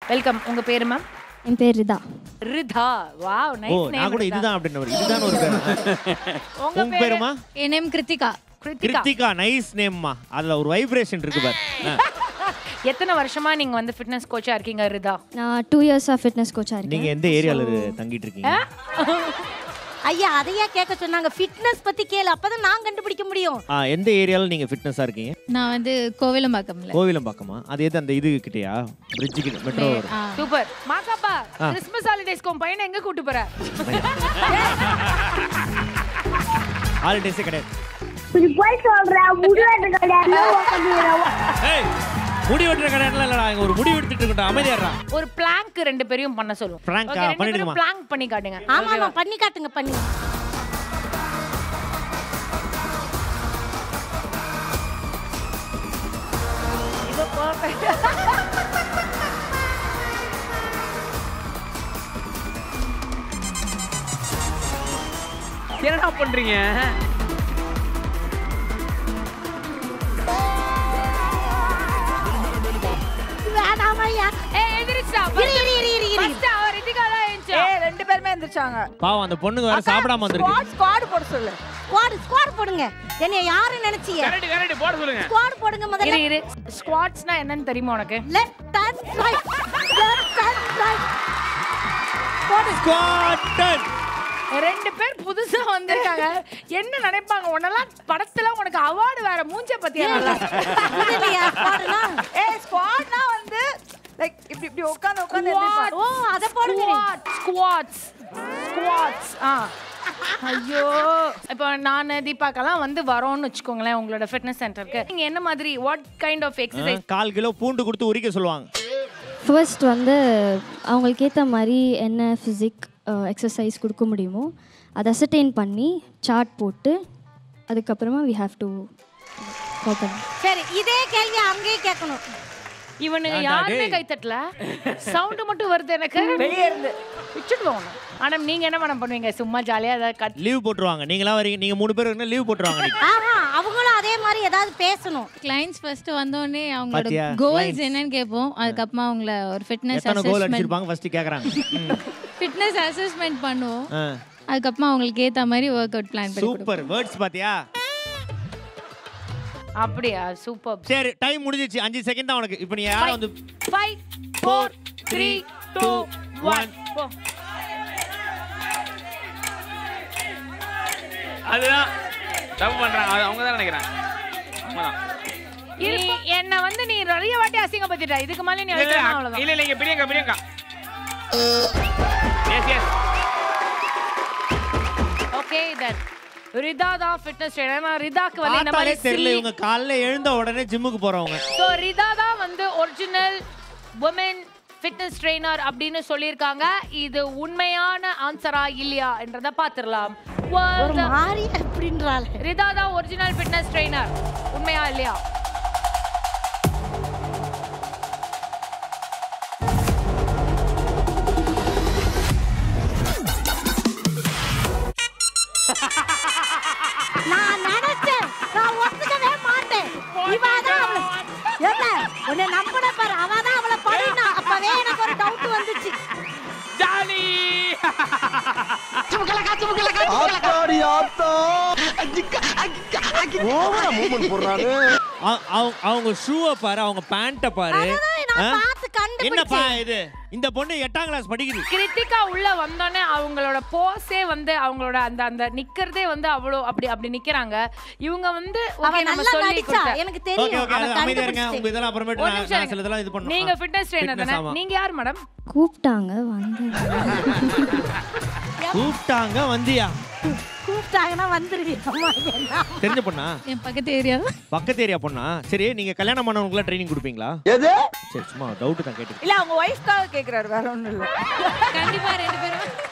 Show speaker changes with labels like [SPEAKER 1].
[SPEAKER 1] Welcome உங்க பேரு ma'am
[SPEAKER 2] என் பேர் Rita
[SPEAKER 1] Rita wow
[SPEAKER 3] oh
[SPEAKER 1] nice
[SPEAKER 3] நான் கூட
[SPEAKER 1] நேம்
[SPEAKER 3] இதுதான் அப்படின்னு இதுதான் ஒரு பேர்
[SPEAKER 1] உங்க
[SPEAKER 3] உங்க பேருமா
[SPEAKER 2] என் நேம் கிருத்திகா
[SPEAKER 1] கிருத்திகா
[SPEAKER 3] கிருத்திகா நைஸ் நேம்மா அதுல ஒரு வைப்ரேஷன் இருக்கு பாரு ஆ.
[SPEAKER 1] எத்தனை வருஷமா நீங்க வந்து ஃபிட்னஸ் கோச்சா இருக்கீங்க ரிதா
[SPEAKER 2] நான் டூ இயர்ஸாக ஃபிட்னஸ் கோச்சாக இருக்கேன்
[SPEAKER 3] நீங்க எந்த ஏரியால தங்கிட்டு இருக்கீங்க
[SPEAKER 4] ஐயா அதையா கேட்க சொன்னாங்க ஃபிட்னஸ் பத்தி கேளு அப்பதான் நான் கண்டுபிடிக்க முடியும்
[SPEAKER 3] ஆ, எந்த ஏரியால நீங்க ஃபிட்னஸா இருக்கீங்க
[SPEAKER 2] நான் வந்து கோவிலம்பாக்கம்ல
[SPEAKER 3] கோவிலம்பாக்கமா அது எது அந்த இது கிட்டயா பிரிட்ஜ் கிட்ட மெட்ரோ
[SPEAKER 1] சூப்பர் மாக்காப்பா கிறிஸ்மஸ் ஹாலிடேஸ்க்கு உன் பையனை எங்க கூட்டு போற
[SPEAKER 3] ஹாலிடேஸே கிடையாது
[SPEAKER 5] இப்படி போய் சொல்றேன் முடிவெட்டு கிடையாது
[SPEAKER 3] ஏய், முடி வெட்டுற கடையில இல்லடா இங்க ஒரு முடி வெட்டிட்டு இருக்கட்டும் அமைதியாடுறா
[SPEAKER 1] ஒரு பிளாங்க் ரெண்டு பேரையும் பண்ண சொல்லுவோம்
[SPEAKER 3] Prank ஆ?
[SPEAKER 1] Okay, ரெண்டு பேரும்
[SPEAKER 3] பண்ணிடுமா?
[SPEAKER 1] பிளாங்க் பண்ணி காட்டுங்க
[SPEAKER 4] ஆமா ஆமா பண்ணி காட்டுங்க பண்ணி
[SPEAKER 1] இது perfect.
[SPEAKER 6] என்னடா பண்றீங்க
[SPEAKER 4] வேணாம் ஐயா
[SPEAKER 1] ஏய் எந்திரிச்சா
[SPEAKER 4] இரு இரு இரு இரு இரு
[SPEAKER 1] ஃபர்ஸ்ட் அவர் ரிதிகா தான் எந்திரிச்சா
[SPEAKER 7] ஏய் ரெண்டு பேருமே எந்திரிச்சாங்க
[SPEAKER 3] பாவம் அந்த பொண்ணுங்க வேற சாப்பிடாம வந்திருக்கு
[SPEAKER 7] ஸ்குவாட் ஸ்குவாட் போட சொல்லு
[SPEAKER 4] ஸ்குவாட் ஸ்குவாட் போடுங்க என்னைய யாரு நினைச்சீங்க
[SPEAKER 6] கரெக்ட் கரெக்ட் போட சொல்லுங்க
[SPEAKER 4] ஸ்குவாட் போடுங்க
[SPEAKER 1] இரு
[SPEAKER 4] முதல்ல
[SPEAKER 1] இரு ஸ்குவாட்ஸ்னா என்னன்னு தெரியுமா உனக்கு
[SPEAKER 4] left and right left and right போடு
[SPEAKER 3] Squatted.
[SPEAKER 1] ரெண்டு பேர் புதுசா வந்திருக்காங்க என்ன நினைப்பாங்க உன்னெல்லாம் படத்துல உனக்கு அவார்டு வேற மூஞ்ச பத்தியா நல்லா
[SPEAKER 4] இல்லையா ஸ்குவாட்னா
[SPEAKER 7] ஏய் ஸ்குவாட்னா வந்து லைக் இப்படி இப்படி உட்கார்ந்து உட்கார்ந்து எந்திரிப்பாங்க
[SPEAKER 4] ஓ அத போடுங்க
[SPEAKER 1] ஸ்குவாட்ஸ் ஸ்குவாட்ஸ் ஆ ஐயோ இப்போ நான் தீபாக்கெல்லாம் வந்து வரோம்னு வச்சுக்கோங்களேன் உங்களோட ஃபிட்னஸ் சென்டருக்கு நீங்க என்ன மாதிரி what kind of
[SPEAKER 3] ah,
[SPEAKER 1] exercise
[SPEAKER 3] கால் கிலோ பூண்டு கொடுத்து உரிக்க சொல்லுவாங்க
[SPEAKER 2] ஃபர்ஸ்ட் வந்து அவங்களுக்கு ஏற்ற மாதிரி என்ன ஃபிசிக் எக்ஸசைஸ் கொடுக்க முடியுமோ அதை அசர்டைன் பண்ணி சார்ட் போட்டு அதுக்கப்புறமா வி ஹாவ் டு ஓப்பன்
[SPEAKER 4] சரி இதே கேள்வி அங்கேயே கேட்கணும்
[SPEAKER 1] இவனுங்க
[SPEAKER 3] ஏன்டா
[SPEAKER 1] யாருமே
[SPEAKER 3] டேய்?
[SPEAKER 1] கை தட்டல சவுண்ட் மட்டும் வருது எனக்கு
[SPEAKER 7] வெளியே இருந்து
[SPEAKER 1] விட்டுடுவோம் ஆனா நீங்க என்ன பண்ண பண்ணுவீங்க சும்மா ஜாலியா ஏதாவது கட்
[SPEAKER 3] லீவ் போட்டுருவாங்க நீங்களாம் வரீங்க நீங்க மூணு பேர் இருந்தா லீவ் போட்டுருவாங்க நீங்க.
[SPEAKER 4] ஆஹா அவங்களும் அதே மாதிரி ஏதாவது பேசணும்
[SPEAKER 8] கிளைண்ட்ஸ் ஃபர்ஸ்ட் வந்தோடனே அவங்களோட
[SPEAKER 3] பாத்தியா?
[SPEAKER 8] Goals
[SPEAKER 3] clients.
[SPEAKER 8] என்னன்னு கேட்போம் அதுக்கப்புறமா அவங்கள ஒரு ஃபிட்னஸ்
[SPEAKER 3] எத்தனை கோல்
[SPEAKER 8] அசஸ்மெண்ட்
[SPEAKER 3] அடிச்சிருப்பாங்க ஃபர்ஸ்ட் கேக்குறாங்க ம்.
[SPEAKER 8] ஃபிட்னஸ் அசஸ்மெண்ட் பண்ணுவோம்
[SPEAKER 3] ஆ.
[SPEAKER 8] அதுக்கப்புறமா அவங்களுக்கு ஏத்த மாதிரி ஒர்க் அவுட் பிளான் பண்ணி
[SPEAKER 3] சூப்பர் வேர்ட்ஸ் பாத்தியா
[SPEAKER 1] அப்படியா சூப்பர்
[SPEAKER 3] சரி டைம் முடிஞ்சிச்சு அஞ்சு செகண்ட் தான் உனக்கு இப்போ நீ யாரும் வந்து
[SPEAKER 1] five four three two one
[SPEAKER 6] அதுதான் தப்பு பண்றாங்க அது அவங்க தான் நினைக்கிறேன் ஆமாதான்.
[SPEAKER 1] நீ என்ன வந்து நீ நிறைய வாட்டி அசிங்கப்படுத்திட்ட இதுக்கு மேல நீ
[SPEAKER 6] இல்ல, இல்ல,
[SPEAKER 1] அழைக்கலாம்
[SPEAKER 6] இல்ல
[SPEAKER 1] அவ்வளவுதான்
[SPEAKER 6] இல்ல இங்க Priyanka Priyanka yes yes
[SPEAKER 1] okay then Rita தான் ஃபிட்னஸ் ட்ரெயினர் நான் ரிதாக்கு வந்து இந்த
[SPEAKER 3] பார்த்தாலே
[SPEAKER 1] மாதிரி
[SPEAKER 3] தெரியல
[SPEAKER 1] silly-
[SPEAKER 3] இவங்க காலைல எழுந்த உடனே ஜிம்முக்கு போறவங்க
[SPEAKER 1] ஸோ ரிதா தான் வந்து ஒரிஜினல் உமன் ஃபிட்னஸ் ட்ரெயினர் அப்படின்னு சொல்லியிருக்காங்க இது உண்மையான ஆன்சரா இல்லையா என்றதை பார்த்துடலாம்
[SPEAKER 4] ஒரு மாதிரி அப்படின்றாள்
[SPEAKER 1] ரிதா தான் ஒரிஜினல் ஃபிட்னஸ் ட்ரெயினர் உண்மையா இல்லையா
[SPEAKER 4] நான் நினைச்சேன் நான் ஒத்துக்கவே மாட்டேன் இவாதான் அவளை என்ன உன்னை நம்பின பாரு அவதான் அவளை பண்ணினா அப்பவே எனக்கு ஒரு டவுட் வந்துச்சு
[SPEAKER 6] ஜாலி
[SPEAKER 3] அ- அவங்க- அவங்க ஷூவை பாரு அவங்க பேண்ட்டை பாரு
[SPEAKER 4] அதுதான் நான்
[SPEAKER 3] ஆ?
[SPEAKER 4] பார்த்து
[SPEAKER 3] என்னப்பா
[SPEAKER 4] கண்டுபிடிச்சேன்
[SPEAKER 3] இது இந்த பொண்ணு எட்டாம் கிளாஸ் படிக்குது
[SPEAKER 1] கிருத்திகா உள்ள வந்தோடனே அவங்களோட போஸே வந்து அவங்களோட அந்த அந்த நிக்கிறதே வந்து அவ்வளோ அப்படி அப்படி நிக்கிறாங்க இவங்க வந்து
[SPEAKER 4] அவ
[SPEAKER 1] okay, நம்ம
[SPEAKER 4] நல்லா
[SPEAKER 1] சொல்லி
[SPEAKER 4] நடிச்சா
[SPEAKER 1] கொடுத்தா
[SPEAKER 4] எனக்கு
[SPEAKER 3] ஓகே
[SPEAKER 4] தெரியும்
[SPEAKER 3] ஓகே
[SPEAKER 4] அவ
[SPEAKER 3] அமைதியா இருங்க
[SPEAKER 4] கண்டுபிடிச்சு
[SPEAKER 3] உங்க இதெல்லாம் அப்புறமேட்டு
[SPEAKER 1] ஒரு
[SPEAKER 3] நான்
[SPEAKER 1] நிமிஷம்
[SPEAKER 3] நான் சில இதெல்லாம் இது பண்ணும்
[SPEAKER 1] நீங்க ஃபிட்னஸ் ட்ரெயினர்
[SPEAKER 3] Fitness,
[SPEAKER 1] தானே
[SPEAKER 3] ஆமா.
[SPEAKER 1] நீங்க யார் மேடம்
[SPEAKER 2] கூப்பிட்டாங்க வந்து
[SPEAKER 3] கூப்பிட்டாங்க வந்தியா
[SPEAKER 4] கூப்பிட்டாங்கன்னா வந்துருவீங்க அம்மா என்ன
[SPEAKER 3] தெரிஞ்ச பொண்ணா
[SPEAKER 8] என் பக்கத்து ஏரியா
[SPEAKER 3] பக்கத்து ஏரியா பொண்ணா சரி நீங்க கல்யாணம் பண்ணவங்களுக்குலாம் ட்ரைனிங் கொடுப்பீங்களா
[SPEAKER 7] எது
[SPEAKER 3] சரி சும்மா டவுட் தான் கேட்டு
[SPEAKER 7] இல்ல அவங்க ஒய்ஃப்காக கேக்குறாரு வேற ஒண்ணும் இல்ல
[SPEAKER 8] கண்டிப்பா ரெண்டு பேரும்